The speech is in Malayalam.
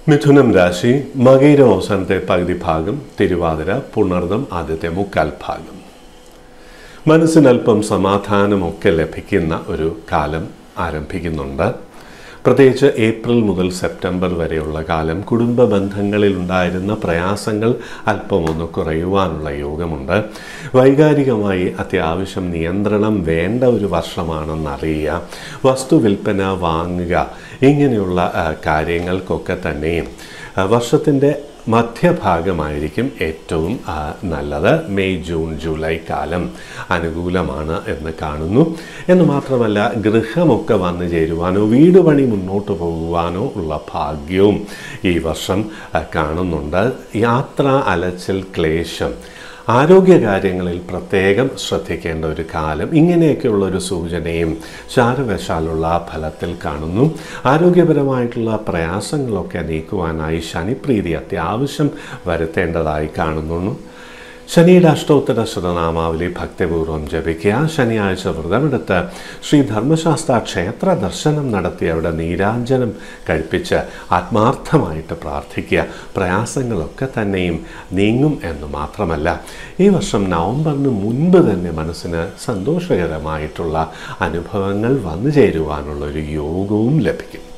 മിഥുനം രാശി മകയിര അവസാനത്തെ പകുതി ഭാഗം തിരുവാതിര പുണർദം ആദ്യത്തെ മുക്കാൽ ഭാഗം മനസ്സിനല്പം സമാധാനമൊക്കെ ലഭിക്കുന്ന ഒരു കാലം ആരംഭിക്കുന്നുണ്ട് പ്രത്യേകിച്ച് ഏപ്രിൽ മുതൽ സെപ്റ്റംബർ വരെയുള്ള കാലം കുടുംബ ബന്ധങ്ങളിൽ ഉണ്ടായിരുന്ന പ്രയാസങ്ങൾ അല്പമൊന്ന് കുറയുവാനുള്ള യോഗമുണ്ട് വൈകാരികമായി അത്യാവശ്യം നിയന്ത്രണം വേണ്ട ഒരു വർഷമാണെന്നറിയുക വസ്തു വിൽപ്പന വാങ്ങുക ഇങ്ങനെയുള്ള ആ, കാര്യങ്ങൾക്കൊക്കെ തന്നെയും ആ, വർഷത്തിൻ്റെ മധ്യഭാഗമായിരിക്കും ഏറ്റവും ആ, നല്ലത് മെയ് ജൂൺ ജൂലൈ കാലം അനുകൂലമാണ് എന്ന് കാണുന്നു എന്ന് മാത്രമല്ല ഗൃഹമൊക്കെ വന്നു ചേരുവാനോ വീട് പണി മുന്നോട്ട് പോകുവാനോ ഉള്ള ഭാഗ്യവും ഈ വർഷം ആ, കാണുന്നുണ്ട് യാത്ര അലച്ചിൽ ക്ലേശം ആരോഗ്യകാര്യങ്ങളിൽ പ്രത്യേകം ശ്രദ്ധിക്കേണ്ട ഒരു കാലം ഇങ്ങനെയൊക്കെയുള്ള ഒരു സൂചനയും ചാരുവശാലുള്ള ഫലത്തിൽ കാണുന്നു ആരോഗ്യപരമായിട്ടുള്ള പ്രയാസങ്ങളൊക്കെ നീക്കുവാനായി ശനിപ്രീതി അത്യാവശ്യം വരുത്തേണ്ടതായി കാണുന്നു ശനിയുടെ അഷ്ടോത്തര ശതനാമാവലി ഭക്തിപൂർവ്വം ജപിക്കുക ശനിയാഴ്ച വ്രതമെടുത്ത് ശ്രീ ധർമ്മശാസ്ത്ര ക്ഷേത്ര ദർശനം നടത്തി അവിടെ നീരാഞ്ജനം കഴിപ്പിച്ച് ആത്മാർത്ഥമായിട്ട് പ്രാർത്ഥിക്കുക പ്രയാസങ്ങളൊക്കെ തന്നെയും നീങ്ങും എന്ന് മാത്രമല്ല ഈ വർഷം നവംബറിന് മുൻപ് തന്നെ മനസ്സിന് സന്തോഷകരമായിട്ടുള്ള അനുഭവങ്ങൾ വന്നു ചേരുവാനുള്ള ഒരു യോഗവും ലഭിക്കും